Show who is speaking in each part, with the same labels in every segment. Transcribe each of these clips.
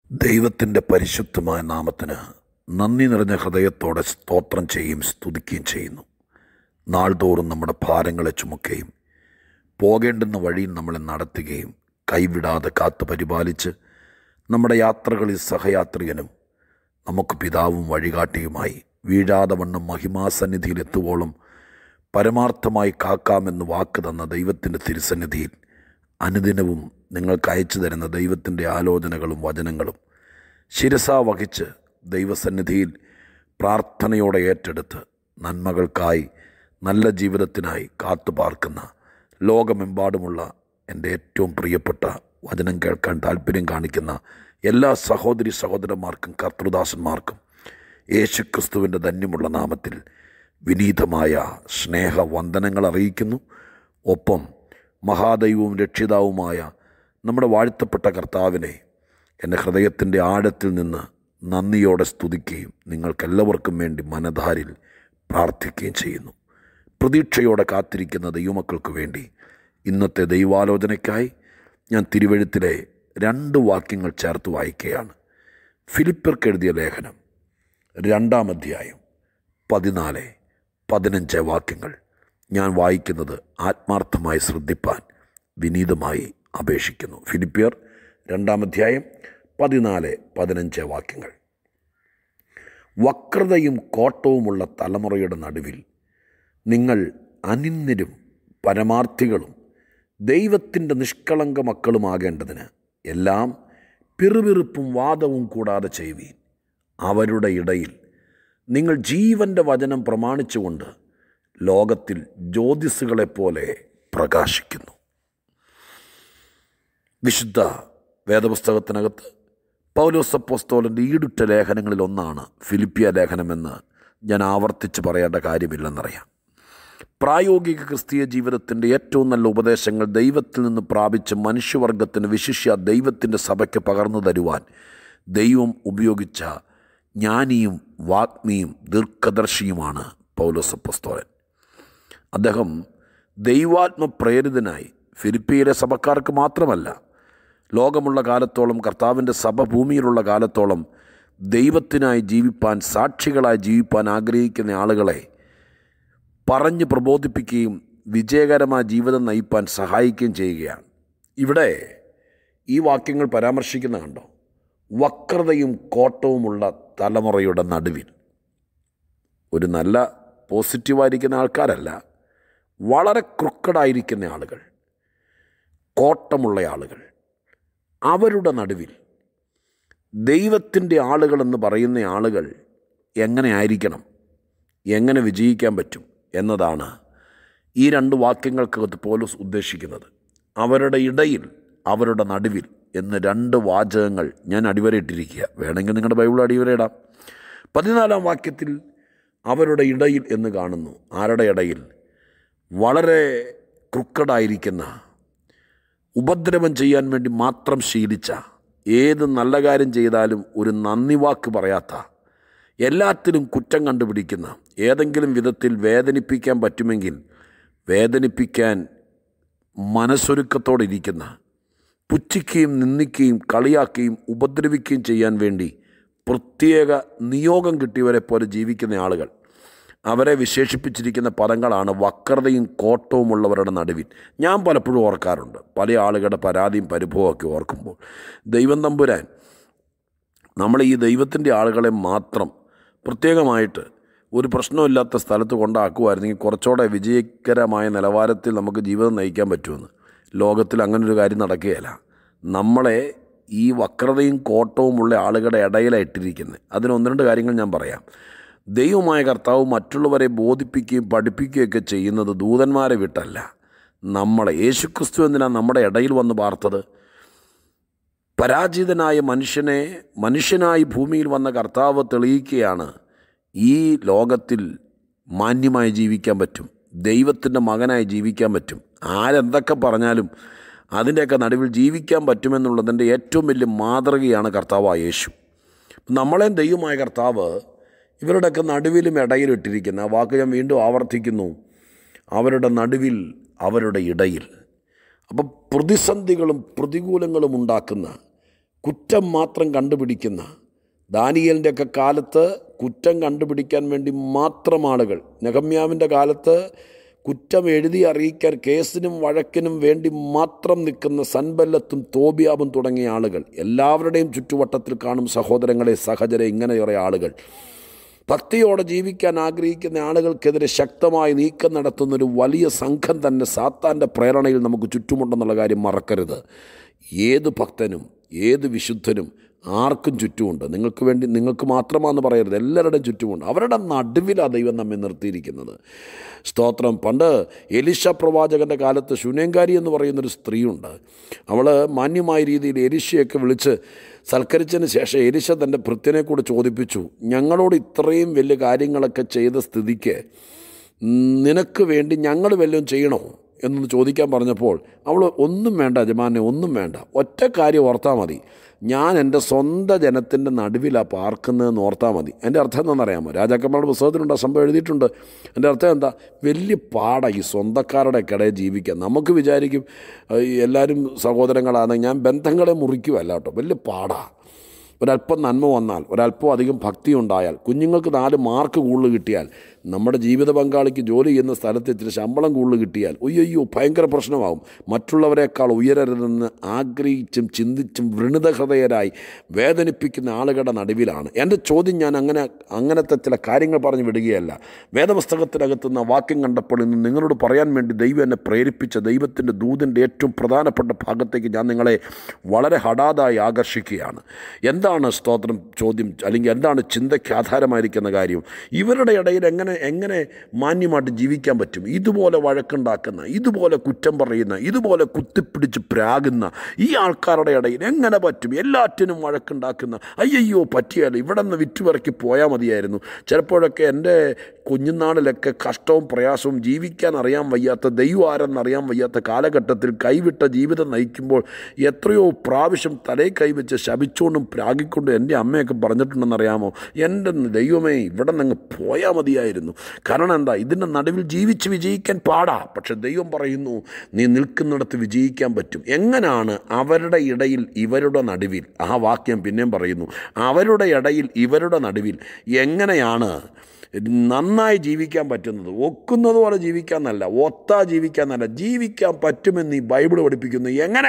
Speaker 1: ദൈവത്തിൻ്റെ പരിശുദ്ധമായ നാമത്തിന് നന്ദി നിറഞ്ഞ ഹൃദയത്തോടെ സ്തോത്രം ചെയ്യുകയും സ്തുതിക്കുകയും ചെയ്യുന്നു നാൾതോറും നമ്മുടെ ഭാരങ്ങളെ ചുമക്കുകയും പോകേണ്ടുന്ന വഴിയിൽ നമ്മളെ നടത്തുകയും കൈവിടാതെ കാത്തു പരിപാലിച്ച് നമ്മുടെ യാത്രകളിൽ സഹയാത്രികനും നമുക്ക് പിതാവും വഴികാട്ടിയുമായി വീഴാതെ വണ്ണം മഹിമാസന്നിധിയിലെത്തുവോളം പരമാർത്ഥമായി കാക്കാമെന്ന് വാക്ക് തന്ന ദൈവത്തിൻ്റെ തിരുസന്നിധിയിൽ അനുദിനവും നിങ്ങൾക്ക് അയച്ചു തരുന്ന ദൈവത്തിൻ്റെ ആലോചനകളും വചനങ്ങളും ശിരസാ വഹിച്ച് ദൈവസന്നിധിയിൽ പ്രാർത്ഥനയോടെ ഏറ്റെടുത്ത് നന്മകൾക്കായി നല്ല ജീവിതത്തിനായി കാത്തുപാർക്കുന്ന ലോകമെമ്പാടുമുള്ള എൻ്റെ ഏറ്റവും പ്രിയപ്പെട്ട വചനം കേൾക്കാൻ താല്പര്യം കാണിക്കുന്ന എല്ലാ സഹോദരി സഹോദരന്മാർക്കും കർത്തൃദാസന്മാർക്കും യേശുക്രിസ്തുവിൻ്റെ ധന്യമുള്ള നാമത്തിൽ വിനീതമായ സ്നേഹവന്ദനങ്ങൾ അറിയിക്കുന്നു ഒപ്പം മഹാദൈവവും രക്ഷിതാവുമായ നമ്മുടെ വാഴ്ത്തപ്പെട്ട കർത്താവിനെ എൻ്റെ ഹൃദയത്തിൻ്റെ ആഴത്തിൽ നിന്ന് നന്ദിയോടെ സ്തുതിക്കുകയും നിങ്ങൾക്കെല്ലാവർക്കും വേണ്ടി മനധാരിൽ പ്രാർത്ഥിക്കുകയും ചെയ്യുന്നു പ്രതീക്ഷയോടെ കാത്തിരിക്കുന്ന ദൈവമക്കൾക്ക് വേണ്ടി ഇന്നത്തെ ദൈവാലോചനയ്ക്കായി ഞാൻ തിരുവഴുത്തിലെ രണ്ട് വാക്യങ്ങൾ ചേർത്ത് വായിക്കുകയാണ് ഫിലിപ്പർക്ക് എഴുതിയ ലേഖനം രണ്ടാം അധ്യായം പതിനാല് പതിനഞ്ച് വാക്യങ്ങൾ ഞാൻ വായിക്കുന്നത് ആത്മാർത്ഥമായി ശ്രദ്ധിപ്പാൻ വിനീതമായി അപേക്ഷിക്കുന്നു ഫിലിപ്പിയർ രണ്ടാം അധ്യായം പതിനാല് പതിനഞ്ച് വാക്യങ്ങൾ വക്രതയും കോട്ടവുമുള്ള തലമുറയുടെ നടുവിൽ നിങ്ങൾ അനിന്യരും പരമാർത്ഥികളും ദൈവത്തിൻ്റെ നിഷ്കളങ്ക മക്കളുമാകേണ്ടതിന് എല്ലാം പിറുപിറുപ്പും വാദവും കൂടാതെ ചെയ്യുവീൻ അവരുടെ ഇടയിൽ നിങ്ങൾ ജീവൻ്റെ വചനം പ്രമാണിച്ചുകൊണ്ട് ലോകത്തിൽ ജ്യോതിസുകളെപ്പോലെ പ്രകാശിക്കുന്നു വിശുദ്ധ വേദപുസ്തകത്തിനകത്ത് പൗലോസപ്പോസ്തോലൻ്റെ ഈടുറ്റ ലേഖനങ്ങളിൽ ഒന്നാണ് ഫിലിപ്പിയ ലേഖനമെന്ന് ഞാൻ ആവർത്തിച്ച് പറയേണ്ട കാര്യമില്ലെന്നറിയാം പ്രായോഗിക ക്രിസ്തീയ ജീവിതത്തിൻ്റെ ഏറ്റവും നല്ല ഉപദേശങ്ങൾ ദൈവത്തിൽ നിന്ന് പ്രാപിച്ച് മനുഷ്യവർഗത്തിന് വിശിഷ്യ ദൈവത്തിൻ്റെ സഭയ്ക്ക് പകർന്നു തരുവാൻ ദൈവം ഉപയോഗിച്ച ജ്ഞാനിയും വാഗ്മിയും ദീർഘദർശിയുമാണ് പൗലോസപ്പോസ്തോലൻ അദ്ദേഹം ദൈവാത്മപ്രേരിതനായി ഫിലിപ്പിയിലെ സഭക്കാർക്ക് മാത്രമല്ല ലോകമുള്ള കാലത്തോളം കർത്താവിൻ്റെ സഭ ഭൂമിയിലുള്ള കാലത്തോളം ദൈവത്തിനായി ജീവിപ്പാൻ സാക്ഷികളായി ജീവിപ്പാൻ ആഗ്രഹിക്കുന്ന ആളുകളെ പറഞ്ഞ് പ്രബോധിപ്പിക്കുകയും വിജയകരമായ ജീവിതം നയിപ്പാൻ സഹായിക്കുകയും ചെയ്യുകയാണ് ഇവിടെ ഈ വാക്യങ്ങൾ പരാമർശിക്കുന്ന കണ്ടോ വക്രതയും കോട്ടവുമുള്ള തലമുറയുടെ നടുവിൽ ഒരു നല്ല പോസിറ്റീവായിരിക്കുന്ന ആൾക്കാരല്ല വളരെ ക്രുക്കഡായിരിക്കുന്ന ആളുകൾ കോട്ടമുള്ള ആളുകൾ അവരുടെ നടുവിൽ ദൈവത്തിൻ്റെ ആളുകളെന്ന് പറയുന്ന ആളുകൾ എങ്ങനെ ആയിരിക്കണം എങ്ങനെ വിജയിക്കാൻ പറ്റും എന്നതാണ് ഈ രണ്ട് വാക്യങ്ങൾക്കകത്ത് പോലീസ് ഉദ്ദേശിക്കുന്നത് അവരുടെ ഇടയിൽ അവരുടെ നടുവിൽ എന്ന് രണ്ട് വാചകങ്ങൾ ഞാൻ അടിവരയിട്ടിരിക്കുക വേണമെങ്കിൽ നിങ്ങളുടെ ബൈബിൾ അടിവരയിടാം പതിനാലാം വാക്യത്തിൽ അവരുടെ ഇടയിൽ എന്ന് കാണുന്നു ആരുടെ ഇടയിൽ വളരെ ക്രുക്കഡായിരിക്കുന്ന ഉപദ്രവം ചെയ്യാൻ വേണ്ടി മാത്രം ശീലിച്ച ഏത് നല്ല കാര്യം ചെയ്താലും ഒരു നന്ദി വാക്ക് പറയാത്ത എല്ലാത്തിലും കുറ്റം കണ്ടുപിടിക്കുന്ന ഏതെങ്കിലും വിധത്തിൽ വേദനിപ്പിക്കാൻ പറ്റുമെങ്കിൽ വേദനിപ്പിക്കാൻ മനസ്സൊരുക്കത്തോടെ ഇരിക്കുന്ന പുച്ഛിക്കുകയും നിന്ദിക്കുകയും കളിയാക്കുകയും ഉപദ്രവിക്കുകയും ചെയ്യാൻ വേണ്ടി പ്രത്യേക നിയോഗം കിട്ടിയവരെ പോലെ ജീവിക്കുന്ന ആളുകൾ അവരെ വിശേഷിപ്പിച്ചിരിക്കുന്ന പദങ്ങളാണ് വക്രതയും കോട്ടവുമുള്ളവരുടെ നടുവിൽ ഞാൻ പലപ്പോഴും ഓർക്കാറുണ്ട് പല ആളുകളുടെ പരാതിയും പരിഭവമൊക്കെ ഓർക്കുമ്പോൾ ദൈവം തമ്പുരാൻ നമ്മൾ ഈ ദൈവത്തിൻ്റെ ആളുകളെ മാത്രം പ്രത്യേകമായിട്ട് ഒരു പ്രശ്നമില്ലാത്ത സ്ഥലത്ത് കൊണ്ടാക്കുമായിരുന്നെങ്കിൽ കുറച്ചുകൂടെ വിജയകരമായ നിലവാരത്തിൽ നമുക്ക് ജീവിതം നയിക്കാൻ പറ്റുമെന്ന് ലോകത്തിൽ അങ്ങനൊരു കാര്യം നടക്കുകയില്ല നമ്മളെ ഈ വക്രതയും കോട്ടവുമുള്ള ആളുകളുടെ ഇടയിലായിട്ടിരിക്കുന്നത് അതിന് ഒന്ന് രണ്ട് കാര്യങ്ങൾ ഞാൻ പറയാം ദൈവമായ കർത്താവ് മറ്റുള്ളവരെ ബോധിപ്പിക്കുകയും പഠിപ്പിക്കുകയൊക്കെ ചെയ്യുന്നത് ദൂതന്മാരെ വിട്ടല്ല നമ്മളെ യേശുക്രിസ്തു എന്തിനാണ് നമ്മുടെ ഇടയിൽ വന്ന് പാർത്തത് പരാജിതനായ മനുഷ്യനെ മനുഷ്യനായി ഭൂമിയിൽ വന്ന കർത്താവ് തെളിയിക്കുകയാണ് ഈ ലോകത്തിൽ മാന്യമായി ജീവിക്കാൻ പറ്റും ദൈവത്തിൻ്റെ മകനായി ജീവിക്കാൻ പറ്റും ആരെന്തൊക്കെ പറഞ്ഞാലും അതിൻ്റെയൊക്കെ നടുവിൽ ജീവിക്കാൻ പറ്റുമെന്നുള്ളതിൻ്റെ ഏറ്റവും വലിയ മാതൃകയാണ് കർത്താവായ യേശു നമ്മളെയും ദൈവമായ കർത്താവ് ഇവരുടെയൊക്കെ നടുവിലും ഇടയിലിട്ടിരിക്കുന്ന ആ വാക്ക് ഞാൻ വീണ്ടും ആവർത്തിക്കുന്നു അവരുടെ നടുവിൽ അവരുടെ ഇടയിൽ അപ്പോൾ പ്രതിസന്ധികളും പ്രതികൂലങ്ങളും ഉണ്ടാക്കുന്ന കുറ്റം മാത്രം കണ്ടുപിടിക്കുന്ന ദാനിയലിൻ്റെ ഒക്കെ കാലത്ത് കുറ്റം കണ്ടുപിടിക്കാൻ വേണ്ടി മാത്രം ആളുകൾ നെഹമ്യാവിൻ്റെ കാലത്ത് കുറ്റം എഴുതി അറിയിക്കാൻ കേസിനും വഴക്കിനും വേണ്ടി മാത്രം നിൽക്കുന്ന സൻബല്ലത്തും തോബിയാബും തുടങ്ങിയ ആളുകൾ എല്ലാവരുടെയും ചുറ്റുവട്ടത്തിൽ കാണും സഹോദരങ്ങളെ സഹചരെ ഇങ്ങനെ കുറേ ആളുകൾ ഭക്തിയോടെ ജീവിക്കാൻ ആഗ്രഹിക്കുന്ന ആളുകൾക്കെതിരെ ശക്തമായി നീക്കം നടത്തുന്നൊരു വലിയ സംഘം തന്നെ സാത്താൻ്റെ പ്രേരണയിൽ നമുക്ക് ചുറ്റുമുണ്ടെന്നുള്ള കാര്യം മറക്കരുത് ഏത് ഭക്തനും ഏത് വിശുദ്ധനും ആർക്കും ചുറ്റുമുണ്ട് നിങ്ങൾക്ക് വേണ്ടി നിങ്ങൾക്ക് മാത്രമാണെന്ന് പറയരുത് എല്ലാവരുടെയും ചുറ്റുമുണ്ട് അവരുടെ നടുവിലാണ് ദൈവം നമ്മെ നിർത്തിയിരിക്കുന്നത് സ്തോത്രം പണ്ട് എലിശ പ്രവാചകൻ്റെ കാലത്ത് ശൂന്യങ്കാരി എന്ന് പറയുന്നൊരു സ്ത്രീയുണ്ട് അവൾ മാന്യമായ രീതിയിൽ എലിശയൊക്കെ വിളിച്ച് സൽക്കരിച്ചതിന് ശേഷം എലിശ തൻ്റെ ഭൃത്യനെ കൂടെ ചോദിപ്പിച്ചു ഞങ്ങളോട് ഇത്രയും വലിയ കാര്യങ്ങളൊക്കെ ചെയ്ത സ്ഥിതിക്ക് നിനക്ക് വേണ്ടി ഞങ്ങൾ വല്ലതും ചെയ്യണോ എന്നൊന്ന് ചോദിക്കാൻ പറഞ്ഞപ്പോൾ അവൾ ഒന്നും വേണ്ട യജമാനെ ഒന്നും വേണ്ട ഒറ്റ കാര്യം ഓർത്താൽ മതി ഞാൻ എൻ്റെ സ്വന്തം ജനത്തിൻ്റെ നടുവിലാണ് പാർക്കുന്നതെന്ന് ഓർത്താൽ മതി എൻ്റെ അർത്ഥം എന്താണെന്നറിയാമോ രാജാക്കന്മാരുടെ പുസ്തകത്തിലുണ്ട് ആ സംഭവം എഴുതിയിട്ടുണ്ട് എൻ്റെ അർത്ഥം എന്താ വലിയ പാടാ ഈ സ്വന്തക്കാരുടെ ഇടയിൽ ജീവിക്കാൻ നമുക്ക് വിചാരിക്കും ഈ എല്ലാവരും സഹോദരങ്ങളാണ് ഞാൻ ബന്ധങ്ങളെ മുറിക്കുമല്ല കേട്ടോ വലിയ പാടാ ഒരല്പം നന്മ വന്നാൽ ഒരല്പം അധികം ഭക്തി ഉണ്ടായാൽ കുഞ്ഞുങ്ങൾക്ക് നാല് മാർക്ക് കൂടുതൽ കിട്ടിയാൽ നമ്മുടെ ജീവിത പങ്കാളിക്ക് ജോലി ചെയ്യുന്ന സ്ഥലത്ത് ഇച്ചിരി ശമ്പളം കൂടുതൽ കിട്ടിയാൽ ഒയ്യോ ഭയങ്കര പ്രശ്നമാകും മറ്റുള്ളവരെക്കാൾ ഉയരരുതെന്ന് ആഗ്രഹിച്ചും ചിന്തിച്ചും വൃണിതഹൃദയരായി വേദനിപ്പിക്കുന്ന ആളുകളുടെ നടുവിലാണ് എൻ്റെ ചോദ്യം ഞാൻ അങ്ങനെ അങ്ങനത്തെ ചില കാര്യങ്ങൾ പറഞ്ഞു വിടുകയല്ല വേദപുസ്തകത്തിനകത്തുന്ന വാക്യം കണ്ടപ്പോൾ ഇന്ന് നിങ്ങളോട് പറയാൻ വേണ്ടി ദൈവം എന്നെ പ്രേരിപ്പിച്ച ദൈവത്തിൻ്റെ ദൂതിൻ്റെ ഏറ്റവും പ്രധാനപ്പെട്ട ഭാഗത്തേക്ക് ഞാൻ നിങ്ങളെ വളരെ ഹഠാതായി ആകർഷിക്കുകയാണ് എന്താണ് സ്തോത്രം ചോദ്യം അല്ലെങ്കിൽ എന്താണ് ചിന്തയ്ക്ക് ആധാരമായിരിക്കുന്ന കാര്യം ഇവരുടെ ഇടയിൽ എങ്ങനെ എങ്ങനെ മാന്യമായിട്ട് ജീവിക്കാൻ പറ്റും ഇതുപോലെ വഴക്കുണ്ടാക്കുന്ന ഇതുപോലെ കുറ്റം പറയുന്ന ഇതുപോലെ കുത്തിപ്പിടിച്ച് പ്രാകുന്ന ഈ ആൾക്കാരുടെ ഇടയിൽ എങ്ങനെ പറ്റും എല്ലാറ്റിനും വഴക്കുണ്ടാക്കുന്ന അയ്യയ്യോ പറ്റിയാലോ ഇവിടെ നിന്ന് വിറ്റുപിറക്കി പോയാൽ മതിയായിരുന്നു ചിലപ്പോഴൊക്കെ എൻ്റെ കുഞ്ഞുനാളിലൊക്കെ കഷ്ടവും പ്രയാസവും ജീവിക്കാൻ അറിയാൻ വയ്യാത്ത ദൈവം ആരെന്നറിയാൻ വയ്യാത്ത കാലഘട്ടത്തിൽ കൈവിട്ട ജീവിതം നയിക്കുമ്പോൾ എത്രയോ പ്രാവശ്യം തലേ കൈവച്ച് ശപിച്ചുകൊണ്ടും പ്രാഗിക്കൊണ്ടും എൻ്റെ അമ്മയൊക്കെ പറഞ്ഞിട്ടുണ്ടെന്നറിയാമോ എൻ്റെ ദൈവമേ ഇവിടെ നിന്ന് പോയാൽ മതിയായിരുന്നു കാരണം എന്താ ഇതിൻ്റെ നടുവിൽ ജീവിച്ച് വിജയിക്കാൻ പാടാ പക്ഷെ ദൈവം പറയുന്നു നീ നിൽക്കുന്നിടത്ത് വിജയിക്കാൻ പറ്റും എങ്ങനെയാണ് അവരുടെ ഇടയിൽ ഇവരുടെ നടുവിൽ ആ വാക്യം പിന്നെയും പറയുന്നു അവരുടെ ഇടയിൽ ഇവരുടെ നടുവിൽ എങ്ങനെയാണ് നന്നായി ജീവിക്കാൻ പറ്റുന്നത് ഒക്കുന്നത് പോലെ ജീവിക്കാന്നല്ല ഒത്താ ജീവിക്കാന്നല്ല ജീവിക്കാൻ പറ്റുമെന്ന് ഈ ബൈബിൾ പഠിപ്പിക്കുന്നു എങ്ങനെ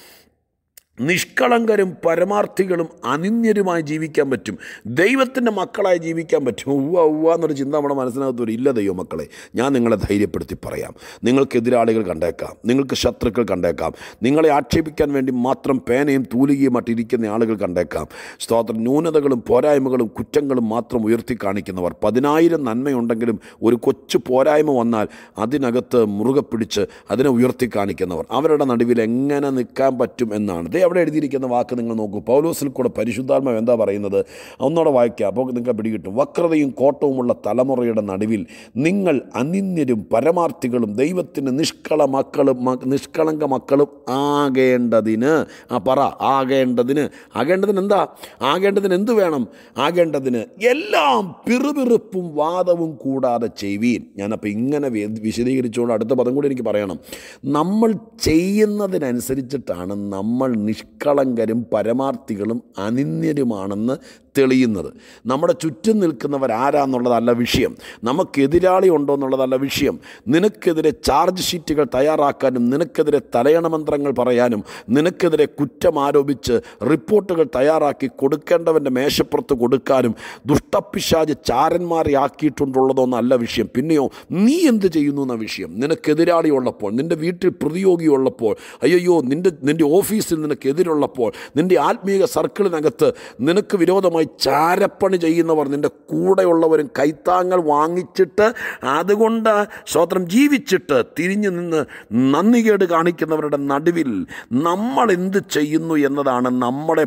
Speaker 1: നിഷ്കളങ്കരും പരമാർത്ഥികളും അനിന്യരുമായി ജീവിക്കാൻ പറ്റും ദൈവത്തിൻ്റെ മക്കളായി ജീവിക്കാൻ പറ്റും ഉവ്വ ഉവ്വ എന്നൊരു ചിന്ത നമ്മുടെ മനസ്സിനകത്ത് വരും ഇല്ല ദൈവ മക്കളെ ഞാൻ നിങ്ങളെ ധൈര്യപ്പെടുത്തി പറയാം നിങ്ങൾക്ക് എതിരാളികൾ കണ്ടേക്കാം നിങ്ങൾക്ക് ശത്രുക്കൾ കണ്ടേക്കാം നിങ്ങളെ ആക്ഷേപിക്കാൻ വേണ്ടി മാത്രം പേനയും തൂലികയും മറ്റിരിക്കുന്ന ആളുകൾ കണ്ടേക്കാം സ്തോത്രം ന്യൂനതകളും പോരായ്മകളും കുറ്റങ്ങളും മാത്രം ഉയർത്തി കാണിക്കുന്നവർ പതിനായിരം നന്മയുണ്ടെങ്കിലും ഒരു കൊച്ചു പോരായ്മ വന്നാൽ അതിനകത്ത് മുറുകെ പിടിച്ച് അതിനെ ഉയർത്തി കാണിക്കുന്നവർ അവരുടെ നടുവിൽ എങ്ങനെ നിൽക്കാൻ പറ്റും എന്നാണ് ദേ അവിടെ എഴുതിയിരിക്കുന്ന വാക്ക് നിങ്ങൾ നോക്കൂ പൗലോസിൽ കൂടെ പരിശുദ്ധാത്മാവ് എന്താ പറയുന്നത് ഒന്നോടെ വായിക്കുക അപ്പോൾ നിങ്ങൾക്ക് പിടികിട്ടും വക്രതയും കോട്ടവുമുള്ള തലമുറയുടെ നടുവിൽ നിങ്ങൾ അനിന്യരും പരമാർത്ഥികളും ദൈവത്തിന് നിഷ്കള മക്കളും മ- നിഷ്കളങ്ക മക്കളും ആകേണ്ടതിന് ആ പറ ആകേണ്ടതിന് ആകേണ്ടതിന് എന്താ ആകേണ്ടതിന് എന്ത് വേണം ആകേണ്ടതിന് എല്ലാം പിറുപിറുപ്പും വാദവും കൂടാതെ ചെയ്യുവീൻ ഞാനപ്പോൾ ഇങ്ങനെ വി- വിശദീകരിച്ചുകൊണ്ട് അടുത്ത പദം കൂടി എനിക്ക് പറയണം നമ്മൾ ചെയ്യുന്നതിനനുസരിച്ചിട്ടാണ് നമ്മൾ നിഷ്കളങ്കരും പരമാർത്ഥികളും അനിന്യരുമാണെന്ന് തെളിയുന്നത് നമ്മുടെ ചുറ്റും നിൽക്കുന്നവർ ആരാന്നുള്ളതല്ല വിഷയം നമുക്കെതിരാളി ഉണ്ടോ എന്നുള്ളതല്ല വിഷയം നിനക്കെതിരെ ചാർജ് ഷീറ്റുകൾ തയ്യാറാക്കാനും നിനക്കെതിരെ തലയണമന്ത്രങ്ങൾ പറയാനും നിനക്കെതിരെ കുറ്റം ആരോപിച്ച് റിപ്പോർട്ടുകൾ തയ്യാറാക്കി കൊടുക്കേണ്ടവൻ്റെ മേശപ്പുറത്ത് കൊടുക്കാനും ദുഷ്ടപ്പിശാജ് ചാരന്മാരെ ആക്കിയിട്ടുണ്ടുള്ളതൊന്നല്ല വിഷയം പിന്നെയോ നീ എന്ത് ചെയ്യുന്നു എന്ന വിഷയം നിനക്കെതിരാളി ഉള്ളപ്പോൾ നിൻ്റെ വീട്ടിൽ പ്രതിയോഗി ഉള്ളപ്പോൾ അയ്യോ നിൻ്റെ നിൻ്റെ ഓഫീസിൽ നിനക്കെതിരുള്ളപ്പോൾ നിൻ്റെ ആത്മീയ സർക്കിളിനകത്ത് നിനക്ക് വിരോധമായി ചാരപ്പണി ചെയ്യുന്നവർ നിൻ്റെ കൂടെയുള്ളവരും കൈത്താങ്ങൾ വാങ്ങിച്ചിട്ട് അതുകൊണ്ട് സ്വത്രം ജീവിച്ചിട്ട് തിരിഞ്ഞു നിന്ന് നന്ദികേട് കാണിക്കുന്നവരുടെ നടുവിൽ നമ്മൾ എന്ത് ചെയ്യുന്നു എന്നതാണ് നമ്മളെ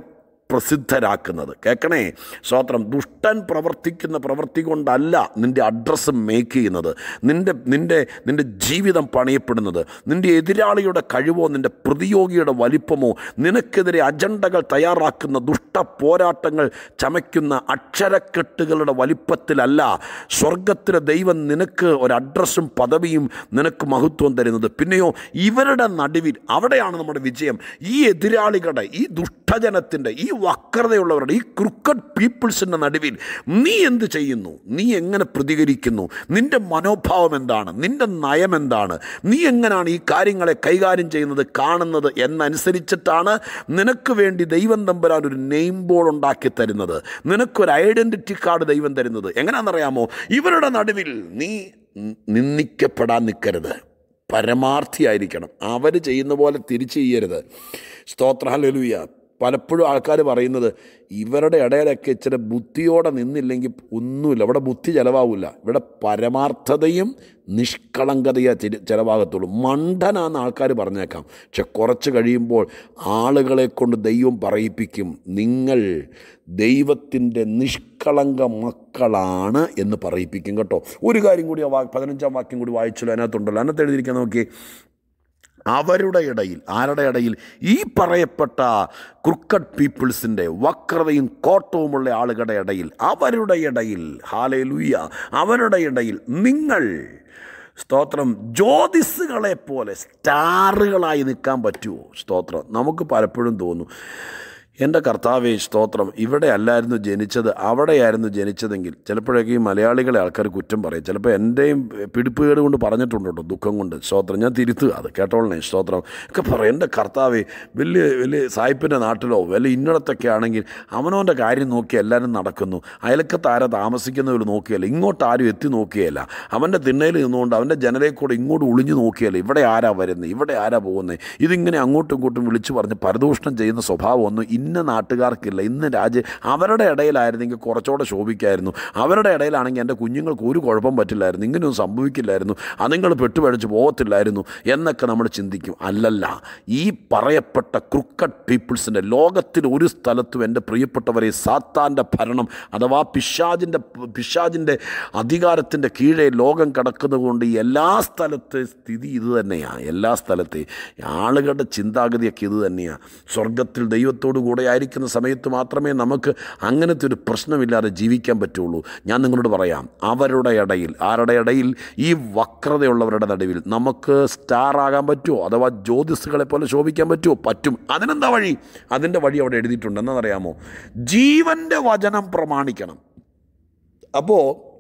Speaker 1: പ്രസിദ്ധരാക്കുന്നത് കേൾക്കണേ സ്തോത്രം ദുഷ്ടൻ പ്രവർത്തിക്കുന്ന പ്രവൃത്തി കൊണ്ടല്ല നിൻ്റെ അഡ്രസ്സ് മേക്ക് ചെയ്യുന്നത് നിൻ്റെ നിൻ്റെ നിൻ്റെ ജീവിതം പണിയപ്പെടുന്നത് നിൻ്റെ എതിരാളിയുടെ കഴിവോ നിൻ്റെ പ്രതിയോഗിയുടെ വലിപ്പമോ നിനക്കെതിരെ അജണ്ടകൾ തയ്യാറാക്കുന്ന ദുഷ്ട പോരാട്ടങ്ങൾ ചമയ്ക്കുന്ന അക്ഷരക്കെട്ടുകളുടെ വലിപ്പത്തിലല്ല സ്വർഗത്തിലെ ദൈവം നിനക്ക് ഒരു അഡ്രസ്സും പദവിയും നിനക്ക് മഹത്വം തരുന്നത് പിന്നെയോ ഇവരുടെ നടുവിൽ അവിടെയാണ് നമ്മുടെ വിജയം ഈ എതിരാളികളുടെ ഈ ദുഷ്ടജനത്തിൻ്റെ ഈ വക്രതയുള്ളവരുടെ ഈ ക്രിക്കറ്റ് പീപ്പിൾസിൻ്റെ നടുവിൽ നീ എന്ത് ചെയ്യുന്നു നീ എങ്ങനെ പ്രതികരിക്കുന്നു നിൻ്റെ മനോഭാവം എന്താണ് നിൻ്റെ നയം എന്താണ് നീ എങ്ങനെയാണ് ഈ കാര്യങ്ങളെ കൈകാര്യം ചെയ്യുന്നത് കാണുന്നത് എന്നനുസരിച്ചിട്ടാണ് നിനക്ക് വേണ്ടി ദൈവം തമ്പുരാൻ ഒരു നെയിം ബോർഡ് ഉണ്ടാക്കി തരുന്നത് നിനക്കൊരു ഐഡൻറ്റിറ്റി കാർഡ് ദൈവം തരുന്നത് എങ്ങനെയാണെന്നറിയാമോ ഇവരുടെ നടുവിൽ നീ നിന്ദിക്കപ്പെടാൻ നിൽക്കരുത് പരമാർത്ഥിയായിരിക്കണം അവർ ചെയ്യുന്ന പോലെ തിരിച്ചു ചെയ്യരുത് സ്തോത്രഹലലുയ പലപ്പോഴും ആൾക്കാർ പറയുന്നത് ഇവരുടെ ഇടയിലൊക്കെ ഇച്ചിരി ബുദ്ധിയോടെ നിന്നില്ലെങ്കിൽ ഒന്നുമില്ല ഇവിടെ ബുദ്ധി ചിലവാകില്ല ഇവിടെ പരമാർത്ഥതയും നിഷ്കളങ്കതയെ ചില ചിലവാകത്തുള്ളൂ മണ്ടനാന്ന് ആൾക്കാർ പറഞ്ഞേക്കാം പക്ഷെ കുറച്ച് കഴിയുമ്പോൾ ആളുകളെ കൊണ്ട് ദൈവം പറയിപ്പിക്കും നിങ്ങൾ ദൈവത്തിൻ്റെ നിഷ്കളങ്ക മക്കളാണ് എന്ന് പറയിപ്പിക്കും കേട്ടോ ഒരു കാര്യം കൂടി ആ വാ പതിനഞ്ചാം വാക്യം കൂടി വായിച്ചല്ലോ അതിനകത്തുണ്ടല്ലോ അതിനകത്ത് എഴുതിയിരിക്കാൻ നോക്കി അവരുടെ ഇടയിൽ ആരുടെ ഇടയിൽ ഈ പറയപ്പെട്ട ക്രിക്കറ്റ് പീപ്പിൾസിൻ്റെ വക്രതയും കോട്ടവുമുള്ള ആളുകളുടെ ഇടയിൽ അവരുടെ ഇടയിൽ ഹാലേ ലുയ്യ അവരുടെ ഇടയിൽ നിങ്ങൾ സ്തോത്രം ജ്യോതിസുകളെ പോലെ സ്റ്റാറുകളായി നിൽക്കാൻ പറ്റുമോ സ്തോത്രം നമുക്ക് പലപ്പോഴും തോന്നും എൻ്റെ കർത്താവേ സ്തോത്രം ഇവിടെ അല്ലായിരുന്നു ജനിച്ചത് അവിടെയായിരുന്നു ജനിച്ചതെങ്കിൽ ചിലപ്പോഴൊക്കെ ഈ മലയാളികളെ ആൾക്കാർ കുറ്റം പറയും ചിലപ്പോൾ എൻ്റെയും പിടിപ്പുകേട് കൊണ്ട് പറഞ്ഞിട്ടുണ്ട് കേട്ടോ ദുഃഖം കൊണ്ട് സ്തോത്രം ഞാൻ തിരുത്തുക അത് കേട്ടോളണേ സ്തോത്രം ഒക്കെ പറയും എൻ്റെ കർത്താവേ വലിയ വലിയ സായിപ്പിൻ്റെ നാട്ടിലോ വലിയ ഇന്നിടത്തൊക്കെ ആണെങ്കിൽ അവനവൻ്റെ കാര്യം നോക്കി എല്ലാവരും നടക്കുന്നു അയലക്കത്ത് ആരാ താമസിക്കുന്നവർ നോക്കിയല്ല ഇങ്ങോട്ട് ആരും എത്തി നോക്കിയല്ല അവൻ്റെ തിണ്ണയിൽ നിന്നുകൊണ്ട് അവൻ്റെ ജനലയിൽ കൂടെ ഇങ്ങോട്ട് ഒളിഞ്ഞു നോക്കിയല്ല ഇവിടെ ആരാ വരുന്നത് ഇവിടെ ആരാ പോകുന്നത് ഇതിങ്ങനെ അങ്ങോട്ടും ഇങ്ങോട്ടും വിളിച്ചു പറഞ്ഞ് പരദൂഷണം ചെയ്യുന്ന സ്വഭാവമൊന്നും ഇന്ന നാട്ടുകാർക്കില്ല ഇന്ന് രാജ്യ അവരുടെ ഇടയിലായിരുന്നെങ്കിൽ കുറച്ചുകൂടെ ശോഭിക്കായിരുന്നു അവരുടെ ഇടയിലാണെങ്കിൽ എൻ്റെ കുഞ്ഞുങ്ങൾക്ക് ഒരു കുഴപ്പം പറ്റില്ലായിരുന്നു ഇങ്ങനെയൊന്നും സംഭവിക്കില്ലായിരുന്നു അതുങ്ങൾ പെട്ടുപഴിച്ച് പോകത്തില്ലായിരുന്നു എന്നൊക്കെ നമ്മൾ ചിന്തിക്കും അല്ലല്ല ഈ പറയപ്പെട്ട ക്രിക്കറ്റ് പീപ്പിൾസിൻ്റെ ലോകത്തിൽ ഒരു സ്ഥലത്തും എൻ്റെ പ്രിയപ്പെട്ടവരെ സാത്താൻ്റെ ഭരണം അഥവാ പിശാജിൻ്റെ പിശാജിൻ്റെ അധികാരത്തിൻ്റെ കീഴെ ലോകം കിടക്കുന്നതുകൊണ്ട് എല്ലാ സ്ഥലത്തെ സ്ഥിതി ഇത് തന്നെയാണ് എല്ലാ സ്ഥലത്തെ ആളുകളുടെ ചിന്താഗതിയൊക്കെ ഇത് തന്നെയാണ് സ്വർഗത്തിൽ ദൈവത്തോടു കൂടെ ആയിരിക്കുന്ന സമയത്ത് മാത്രമേ നമുക്ക് അങ്ങനത്തെ ഒരു പ്രശ്നമില്ലാതെ ജീവിക്കാൻ പറ്റുള്ളൂ ഞാൻ നിങ്ങളോട് പറയാം അവരുടെ ഇടയിൽ ആരുടെ ഇടയിൽ ഈ വക്രതയുള്ളവരുടെ നടുവിൽ നമുക്ക് സ്റ്റാർ ആകാൻ പറ്റുമോ അഥവാ ജ്യോതിസുകളെ പോലെ ശോഭിക്കാൻ പറ്റുമോ പറ്റും അതിനെന്താ വഴി അതിൻ്റെ വഴി അവിടെ എഴുതിയിട്ടുണ്ട് എന്നറിയാമോ ജീവൻ്റെ വചനം പ്രമാണിക്കണം അപ്പോൾ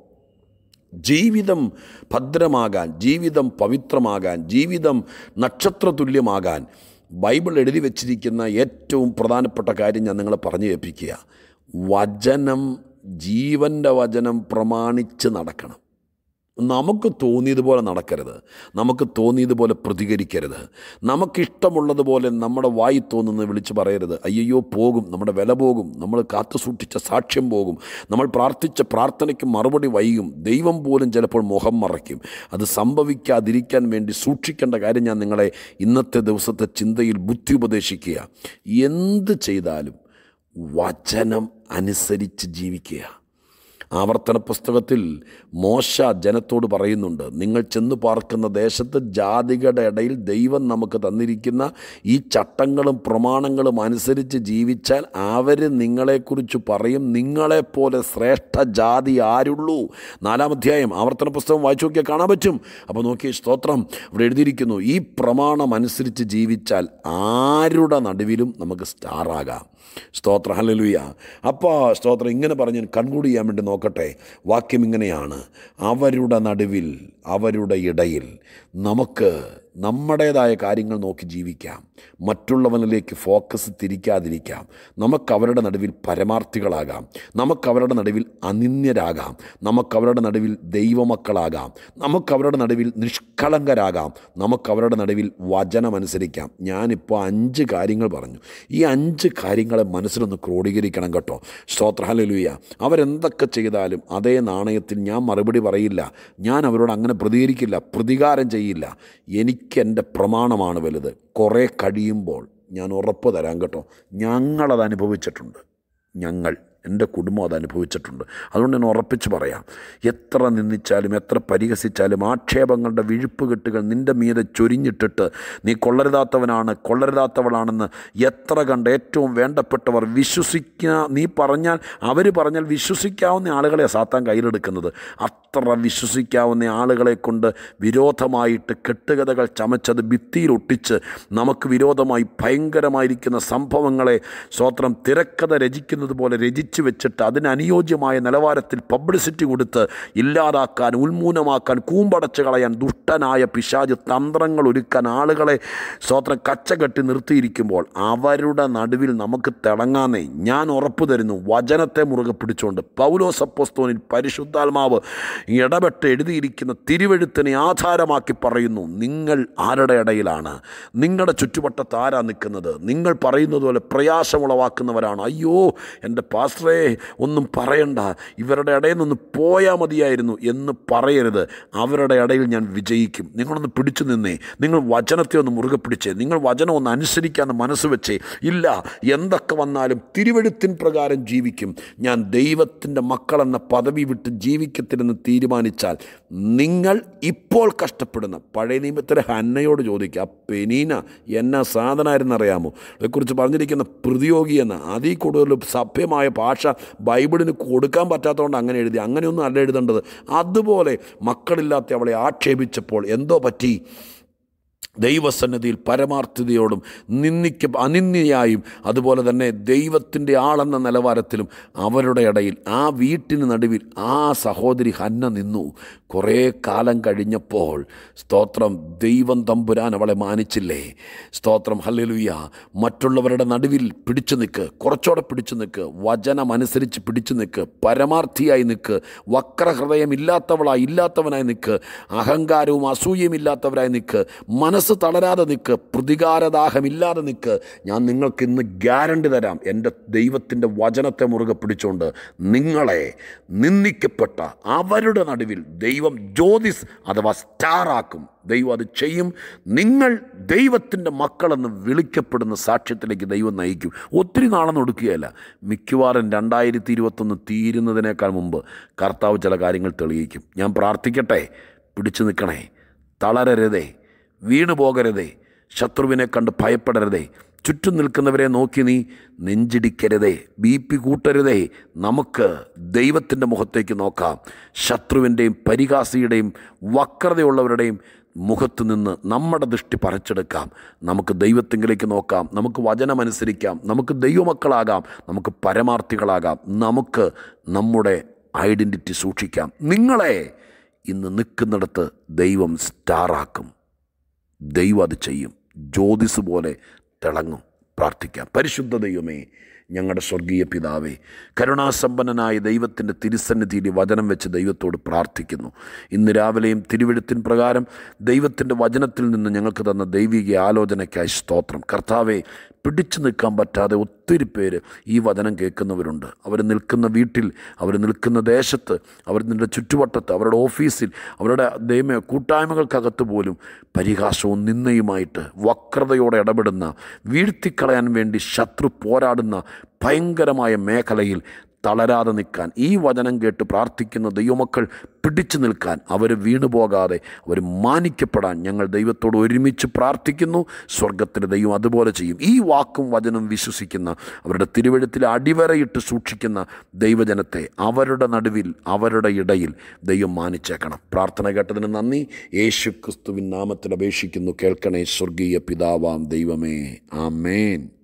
Speaker 1: ജീവിതം ഭദ്രമാകാൻ ജീവിതം പവിത്രമാകാൻ ജീവിതം നക്ഷത്രതുല്യമാകാൻ ബൈബിൾ എഴുതി വച്ചിരിക്കുന്ന ഏറ്റവും പ്രധാനപ്പെട്ട കാര്യം ഞാൻ നിങ്ങളെ പറഞ്ഞു കേൾപ്പിക്കുക വചനം ജീവൻ്റെ വചനം പ്രമാണിച്ച് നടക്കണം നമുക്ക് തോന്നിയതുപോലെ നടക്കരുത് നമുക്ക് തോന്നിയതുപോലെ പ്രതികരിക്കരുത് നമുക്കിഷ്ടമുള്ളതുപോലെ നമ്മുടെ വായി തോന്നുന്നത് വിളിച്ച് പറയരുത് അയ്യോ പോകും നമ്മുടെ വില പോകും നമ്മൾ കാത്തു സൂക്ഷിച്ച സാക്ഷ്യം പോകും നമ്മൾ പ്രാർത്ഥിച്ച പ്രാർത്ഥനയ്ക്ക് മറുപടി വൈകും ദൈവം പോലും ചിലപ്പോൾ മുഖം മറയ്ക്കും അത് സംഭവിക്കാതിരിക്കാൻ വേണ്ടി സൂക്ഷിക്കേണ്ട കാര്യം ഞാൻ നിങ്ങളെ ഇന്നത്തെ ദിവസത്തെ ചിന്തയിൽ ബുദ്ധി ഉപദേശിക്കുക എന്ത് ചെയ്താലും വചനം അനുസരിച്ച് ജീവിക്കുക ആവർത്തന പുസ്തകത്തിൽ മോശ ജനത്തോട് പറയുന്നുണ്ട് നിങ്ങൾ ചെന്ന് പാർക്കുന്ന ദേശത്ത് ജാതികളുടെ ഇടയിൽ ദൈവം നമുക്ക് തന്നിരിക്കുന്ന ഈ ചട്ടങ്ങളും പ്രമാണങ്ങളും അനുസരിച്ച് ജീവിച്ചാൽ അവർ നിങ്ങളെക്കുറിച്ച് പറയും നിങ്ങളെപ്പോലെ ശ്രേഷ്ഠ ജാതി ആരുള്ളൂ നാലാം അധ്യായം ആവർത്തന പുസ്തകം വായിച്ചു നോക്കിയാൽ കാണാൻ പറ്റും അപ്പോൾ നോക്കി സ്തോത്രം ഇവിടെ എഴുതിയിരിക്കുന്നു ഈ പ്രമാണം അനുസരിച്ച് ജീവിച്ചാൽ ആരുടെ നടുവിലും നമുക്ക് സ്റ്റാറാകാം സ്തോത്ര ഹലലുയ അപ്പോൾ സ്തോത്രം ഇങ്ങനെ പറഞ്ഞ് കൺകൂടി ചെയ്യാൻ വേണ്ടി നോക്കട്ടെ വാക്യം ഇങ്ങനെയാണ് അവരുടെ നടുവിൽ അവരുടെ ഇടയിൽ നമുക്ക് നമ്മുടേതായ കാര്യങ്ങൾ നോക്കി ജീവിക്കാം മറ്റുള്ളവനിലേക്ക് ഫോക്കസ് തിരിക്കാതിരിക്കാം നമുക്ക് അവരുടെ നടുവിൽ പരമാർത്ഥികളാകാം നമുക്ക് അവരുടെ നടുവിൽ അനിന്യരാകാം നമുക്ക് അവരുടെ നടുവിൽ ദൈവമക്കളാകാം നമുക്ക് അവരുടെ നടുവിൽ നിഷ്കളങ്കരാകാം നമുക്ക് അവരുടെ നടുവിൽ വചനമനുസരിക്കാം ഞാനിപ്പോൾ അഞ്ച് കാര്യങ്ങൾ പറഞ്ഞു ഈ അഞ്ച് കാര്യങ്ങളെ മനസ്സിലൊന്ന് ക്രോഡീകരിക്കണം കേട്ടോ സ്തോത്രഹലലുയ അവരെന്തൊക്കെ ചെയ്താലും അതേ നാണയത്തിൽ ഞാൻ മറുപടി പറയില്ല ഞാൻ അവരോട് അങ്ങനെ പ്രതികരിക്കില്ല പ്രതികാരം ചെയ്യില്ല എനിക്ക് എൻ്റെ പ്രമാണമാണ് വലുത് കുറേ കഴിയുമ്പോൾ ഞാൻ ഉറപ്പ് തരാം കേട്ടോ ഞങ്ങളത് അനുഭവിച്ചിട്ടുണ്ട് ഞങ്ങൾ എൻ്റെ കുടുംബം അത് അനുഭവിച്ചിട്ടുണ്ട് അതുകൊണ്ട് ഞാൻ ഉറപ്പിച്ച് പറയാം എത്ര നിന്ദിച്ചാലും എത്ര പരിഹസിച്ചാലും ആക്ഷേപങ്ങളുടെ വിഴുപ്പ് കെട്ടുകൾ നിൻ്റെ മീതെ ചൊരിഞ്ഞിട്ടിട്ട് നീ കൊള്ളരുതാത്തവനാണ് കൊള്ളരുതാത്തവളാണെന്ന് എത്ര കണ്ട് ഏറ്റവും വേണ്ടപ്പെട്ടവർ വിശ്വസിക്കുക നീ പറഞ്ഞാൽ അവർ പറഞ്ഞാൽ വിശ്വസിക്കാവുന്ന ആളുകളെ സാത്താൻ കയ്യിലെടുക്കുന്നത് അത്ര വിശ്വസിക്കാവുന്ന ആളുകളെ കൊണ്ട് വിരോധമായിട്ട് കെട്ടുകഥകൾ ചമച്ചത് ഭിത്തിയിൽ ഒട്ടിച്ച് നമുക്ക് വിരോധമായി ഭയങ്കരമായിരിക്കുന്ന സംഭവങ്ങളെ സ്വത്രം തിരക്കഥ രചിക്കുന്നത് പോലെ രചിച്ച് വെച്ചിട്ട് അതിന് അനുയോജ്യമായ നിലവാരത്തിൽ പബ്ലിസിറ്റി കൊടുത്ത് ഇല്ലാതാക്കാൻ ഉന്മൂലമാക്കാൻ കൂമ്പടച്ച് കളയാൻ ദുഷ്ടനായ പിശാജ് തന്ത്രങ്ങൾ ഒരുക്കാൻ ആളുകളെ സ്വത്രം കച്ചകെട്ടി നിർത്തിയിരിക്കുമ്പോൾ അവരുടെ നടുവിൽ നമുക്ക് തിളങ്ങാന്നേ ഞാൻ ഉറപ്പു തരുന്നു വചനത്തെ മുറുകെ പിടിച്ചുകൊണ്ട് പൗലോസ് അപ്പോസ്തോനിൽ പരിശുദ്ധാത്മാവ് ഇടപെട്ട് എഴുതിയിരിക്കുന്ന തിരുവെഴുത്തിനെ ആധാരമാക്കി പറയുന്നു നിങ്ങൾ ആരുടെ ഇടയിലാണ് നിങ്ങളുടെ ചുറ്റുവട്ടത്ത് ആരാ നിൽക്കുന്നത് നിങ്ങൾ പറയുന്നത് പോലെ പ്രയാസമുളവാക്കുന്നവരാണ് അയ്യോ എൻ്റെ പാസ്റ്ററേ ഒന്നും പറയണ്ട ഇവരുടെ ഇടയിൽ നിന്ന് പോയാൽ മതിയായിരുന്നു എന്ന് പറയരുത് അവരുടെ ഇടയിൽ ഞാൻ വിജയിക്കും നിങ്ങളൊന്ന് പിടിച്ചു നിന്നേ നിങ്ങൾ വചനത്തെ ഒന്ന് മുറുകെ പിടിച്ചേ നിങ്ങൾ വചനം ഒന്ന് അനുസരിക്കാമെന്ന് മനസ്സ് വെച്ചേ ഇല്ല എന്തൊക്കെ വന്നാലും തിരുവെഴുത്തിൻ പ്രകാരം ജീവിക്കും ഞാൻ ദൈവത്തിൻ്റെ മക്കളെന്ന പദവി വിട്ട് ജീവിക്കത്തില്ലെന്ന് തീരുമാനിച്ചാൽ നിങ്ങൾ ഇപ്പോൾ കഷ്ടപ്പെടുന്ന പഴയ നിയമത്തിലെ ഹന്നയോട് ചോദിക്കുക ആ പെനീന എന്നാ സാധനമായിരുന്നു അറിയാമോ അതേക്കുറിച്ച് പറഞ്ഞിരിക്കുന്ന പ്രതിയോഗി എന്ന അതിൽ കൂടുതൽ സഭ്യമായ ഭാഷ ബൈബിളിന് കൊടുക്കാൻ പറ്റാത്തതുകൊണ്ട് അങ്ങനെ എഴുതി അങ്ങനെയൊന്നും അല്ല എഴുതേണ്ടത് അതുപോലെ മക്കളില്ലാത്ത അവളെ ആക്ഷേപിച്ചപ്പോൾ എന്തോ പറ്റി ദൈവസന്നിധിയിൽ പരമാർത്ഥതയോടും നിന്ദിക്ക അനിന്ദിയായും അതുപോലെ തന്നെ ദൈവത്തിൻ്റെ ആളെന്ന നിലവാരത്തിലും അവരുടെ ഇടയിൽ ആ വീട്ടിന് നടുവിൽ ആ സഹോദരി ഹന്ന നിന്നു കുറേ കാലം കഴിഞ്ഞപ്പോൾ സ്തോത്രം ദൈവം തമ്പുരാൻ അവളെ മാനിച്ചില്ലേ സ്തോത്രം ഹല്ലേലൂയ മറ്റുള്ളവരുടെ നടുവിൽ പിടിച്ചു നിൽക്ക് കുറച്ചുകൂടെ പിടിച്ചു നിൽക്ക് വചനം അനുസരിച്ച് പിടിച്ചു നിൽക്ക് പരമാർത്ഥിയായി നിൽക്ക് വക്രഹൃദയം ഇല്ലാത്തവളായി ഇല്ലാത്തവനായി നിൽക്ക് അഹങ്കാരവും അസൂയയും ഇല്ലാത്തവരായി നിൽക്ക് മനസ്സ് തളരാതെ നിൽക്ക് പ്രതികാരദാഹമില്ലാതെ നിൽക്ക് ഞാൻ നിങ്ങൾക്ക് ഇന്ന് ഗ്യാരണ്ടി തരാം എൻ്റെ ദൈവത്തിൻ്റെ വചനത്തെ മുറുകെ പിടിച്ചുകൊണ്ട് നിങ്ങളെ നിന്ദിക്കപ്പെട്ട അവരുടെ നടുവിൽ ദൈവം ജ്യോതിസ് അഥവാ സ്റ്റാറാക്കും ദൈവം അത് ചെയ്യും നിങ്ങൾ ദൈവത്തിൻ്റെ മക്കളെന്ന് വിളിക്കപ്പെടുന്ന സാക്ഷ്യത്തിലേക്ക് ദൈവം നയിക്കും ഒത്തിരി നാളെന്ന് ഒടുക്കുകയല്ല മിക്കവാറും രണ്ടായിരത്തി ഇരുപത്തൊന്ന് തീരുന്നതിനേക്കാൾ മുമ്പ് കർത്താവ് ചില കാര്യങ്ങൾ തെളിയിക്കും ഞാൻ പ്രാർത്ഥിക്കട്ടെ പിടിച്ചു നിൽക്കണേ തളരരുതേ വീണു പോകരുതേ ശത്രുവിനെ കണ്ട് ഭയപ്പെടരുതേ ചുറ്റും നിൽക്കുന്നവരെ നോക്കി നീ നെഞ്ചിടിക്കരുതേ ബി പി കൂട്ടരുതേ നമുക്ക് ദൈവത്തിൻ്റെ മുഖത്തേക്ക് നോക്കാം ശത്രുവിൻ്റെയും പരിഹാസിയുടെയും വക്രതയുള്ളവരുടെയും മുഖത്തു നിന്ന് നമ്മുടെ ദൃഷ്ടി പറിച്ചെടുക്കാം നമുക്ക് ദൈവത്തിങ്കിലേക്ക് നോക്കാം നമുക്ക് വചനമനുസരിക്കാം നമുക്ക് ദൈവമക്കളാകാം നമുക്ക് പരമാർത്ഥികളാകാം നമുക്ക് നമ്മുടെ ഐഡൻറ്റിറ്റി സൂക്ഷിക്കാം നിങ്ങളെ ഇന്ന് നിൽക്കുന്നിടത്ത് ദൈവം സ്റ്റാറാക്കും ദൈവം അത് ചെയ്യും ജ്യോതിസ് പോലെ തിളങ്ങും പ്രാർത്ഥിക്കാം പരിശുദ്ധ ദൈവമേ ഞങ്ങളുടെ സ്വർഗീയ പിതാവേ കരുണാസമ്പന്നനായ ദൈവത്തിൻ്റെ തിരുസന്നിധിയിൽ ഈ വചനം വെച്ച് ദൈവത്തോട് പ്രാർത്ഥിക്കുന്നു ഇന്ന് രാവിലെയും തിരുവെഴുത്തിൻ പ്രകാരം ദൈവത്തിൻ്റെ വചനത്തിൽ നിന്ന് ഞങ്ങൾക്ക് തന്ന ദൈവിക ആലോചനയ്ക്കായി സ്തോത്രം കർത്താവെ പിടിച്ചു നിൽക്കാൻ പറ്റാതെ ഒത്തിരി പേര് ഈ വചനം കേൾക്കുന്നവരുണ്ട് അവർ നിൽക്കുന്ന വീട്ടിൽ അവർ നിൽക്കുന്ന ദേശത്ത് അവർ നിൻ്റെ ചുറ്റുവട്ടത്ത് അവരുടെ ഓഫീസിൽ അവരുടെ ദൈവ കൂട്ടായ്മകൾക്കകത്ത് പോലും പരിഹാസവും നിന്നയുമായിട്ട് വക്രതയോടെ ഇടപെടുന്ന വീഴ്ത്തിക്കളയാൻ വേണ്ടി ശത്രു പോരാടുന്ന ഭയങ്കരമായ മേഖലയിൽ തളരാതെ നിൽക്കാൻ ഈ വചനം കേട്ട് പ്രാർത്ഥിക്കുന്ന ദൈവമക്കൾ പിടിച്ചു നിൽക്കാൻ അവർ വീണുപോകാതെ അവർ മാനിക്കപ്പെടാൻ ഞങ്ങൾ ദൈവത്തോട് ഒരുമിച്ച് പ്രാർത്ഥിക്കുന്നു സ്വർഗത്തിലെ ദൈവം അതുപോലെ ചെയ്യും ഈ വാക്കും വചനം വിശ്വസിക്കുന്ന അവരുടെ തിരുവഴുത്തിൽ അടിവരയിട്ട് സൂക്ഷിക്കുന്ന ദൈവജനത്തെ അവരുടെ നടുവിൽ അവരുടെ ഇടയിൽ ദൈവം മാനിച്ചേക്കണം പ്രാർത്ഥന കേട്ടതിന് നന്ദി യേശു ക്രിസ്തുവിൻ നാമത്തിൽ അപേക്ഷിക്കുന്നു കേൾക്കണേ സ്വർഗീയ പിതാവാം ദൈവമേ ആമേൻ